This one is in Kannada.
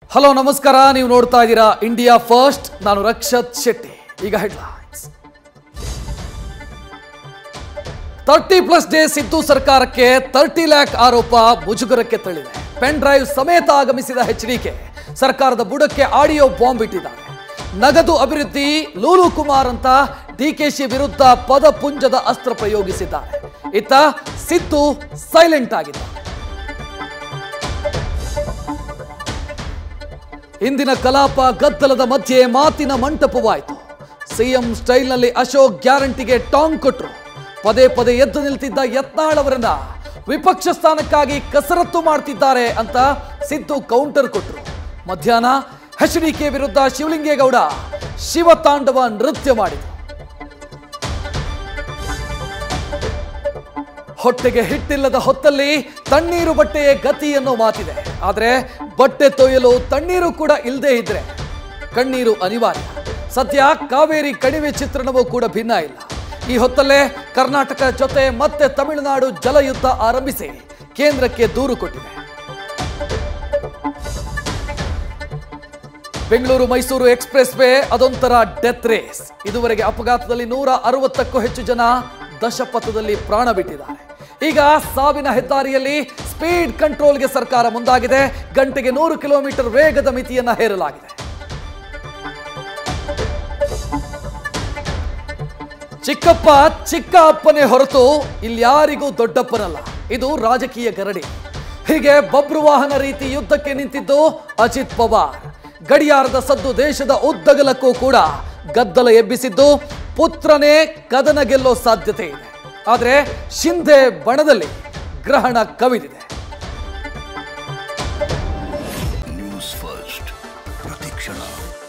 ಹಲೋ ನಮಸ್ಕಾರ ನೀವು ನೋಡ್ತಾ ಇದ್ದೀರಾ ಇಂಡಿಯಾ ಫಸ್ಟ್ ನಾನು ರಕ್ಷತ್ ಶೆಟ್ಟಿ ಈಗ headlines thirty plus day Siddu ಸರ್ಕಾರಕ್ಕೆ ತರ್ಟಿ ಲ್ಯಾಕ್ ಆರೋಪ ಮುಜುಗರಕ್ಕೆ ತಳ್ಳಿದೆ ಪೆನ್ ಡ್ರೈವ್ ಸಮೇತ ಆಗಮಿಸಿದ ಎಚ್ಡಿಕೆ ಸರ್ಕಾರದ ಬುಡಕ್ಕೆ ಆಡಿಯೋ ಬಾಂಬ್ ಇಟ್ಟಿದ್ದಾರೆ ನಗದು ಅಭಿವೃದ್ಧಿ ಲೂಲು ಕುಮಾರ್ ಅಂತ ಡಿಕೆಶಿ ವಿರುದ್ಧ ಪದಪುಂಜದ ಅಸ್ತ್ರ ಪ್ರಯೋಗಿಸಿದ್ದಾರೆ ಇತ್ತ ಸಿದ್ದು ಸೈಲೆಂಟ್ ಆಗಿದ್ದಾರೆ ಇಂದಿನ ಕಲಾಪ ಗದ್ದಲದ ಮಧ್ಯೆ ಮಾತಿನ ಮಂಟಪವಾಯಿತು ಸಿಎಂ ಸ್ಟೈಲ್ನಲ್ಲಿ ಅಶೋಕ್ ಗ್ಯಾರಂಟಿಗೆ ಟಾಂಗ್ ಕೊಟ್ರು ಪದೇ ಪದೇ ಎದ್ದು ನಿಲ್ತಿದ್ದ ಯತ್ನಾಳ್ ಅವರನ್ನ ವಿಪಕ್ಷ ಸ್ಥಾನಕ್ಕಾಗಿ ಕಸರತ್ತು ಮಾಡ್ತಿದ್ದಾರೆ ಅಂತ ಸಿದ್ದು ಕೌಂಟರ್ ಕೊಟ್ರು ಮಧ್ಯಾಹ್ನ ಎಚ್ಡಿಕೆ ವಿರುದ್ಧ ಶಿವಲಿಂಗೇಗೌಡ ಶಿವತಾಂಡವ ನೃತ್ಯ ಮಾಡಿದರು ಹೊಟ್ಟೆಗೆ ಹಿಟ್ಟಿಲ್ಲದ ಹೊತ್ತಲ್ಲಿ ತಣ್ಣೀರು ಬಟ್ಟೆಯೇ ಗತಿ ಅನ್ನೋ ಮಾತಿದೆ ಆದರೆ ಬಟ್ಟೆ ತೊಯ್ಯಲು ತಣ್ಣೀರು ಕೂಡ ಇಲ್ಲದೆ ಇದ್ರೆ ಕಣ್ಣೀರು ಅನಿವಾರ್ಯ ಸದ್ಯ ಕಾವೇರಿ ಕಣಿವೆ ಚಿತ್ರಣವೂ ಕೂಡ ಭಿನ್ನ ಇಲ್ಲ ಈ ಹೊತ್ತಲ್ಲೇ ಕರ್ನಾಟಕ ಜೊತೆ ಮತ್ತೆ ತಮಿಳುನಾಡು ಜಲಯುದ್ಧ ಆರಂಭಿಸಿ ಕೇಂದ್ರಕ್ಕೆ ದೂರು ಕೊಟ್ಟಿದೆ ಬೆಂಗಳೂರು ಮೈಸೂರು ಎಕ್ಸ್ಪ್ರೆಸ್ ವೇ ಅದೊಂಥರ ಡೆತ್ ರೇಸ್ ಇದುವರೆಗೆ ಅಪಘಾತದಲ್ಲಿ ನೂರ ಅರವತ್ತಕ್ಕೂ ಹೆಚ್ಚು ಜನ ದಶಪಥದಲ್ಲಿ ಪ್ರಾಣ ಬಿಟ್ಟಿದ್ದಾರೆ ಈಗ ಸಾವಿನ ಹೆದ್ದಾರಿಯಲ್ಲಿ ಸ್ಪೀಡ್ ಕಂಟ್ರೋಲ್ಗೆ ಸರ್ಕಾರ ಮುಂದಾಗಿದೆ ಗಂಟೆಗೆ ನೂರು ಕಿಲೋಮೀಟರ್ ವೇಗದ ಮಿತಿಯನ್ನ ಹೇರಲಾಗಿದೆ ಚಿಕ್ಕಪ್ಪ ಚಿಕ್ಕ ಅಪ್ಪನೇ ಹೊರತು ಇಲ್ಯಾರಿಗೂ ದೊಡ್ಡಪ್ಪನಲ್ಲ ಇದು ರಾಜಕೀಯ ಗರಡಿ ಹೀಗೆ ಬಬ್ರು ವಾಹನ ರೀತಿ ಯುದ್ಧಕ್ಕೆ ನಿಂತಿದ್ದು ಅಜಿತ್ ಪವಾರ್ ಗಡಿಯಾರದ ಸದ್ದು ದೇಶದ ಉದ್ದಗಲಕ್ಕೂ ಕೂಡ ಗದ್ದಲ ಎಬ್ಬಿಸಿದ್ದು ಪುತ್ರನೇ ಕದನ ಗೆಲ್ಲೋ ಸಾಧ್ಯತೆ ಇದೆ ಆದರೆ ಶಿಂಧೆ ಬಣದಲ್ಲಿ ಗ್ರಹಣ ಕವಿದಿದೆ ನ್ಯೂಸ್ ಫಸ್ಟ್ ಪ್ರತಿಕ್ಷಣ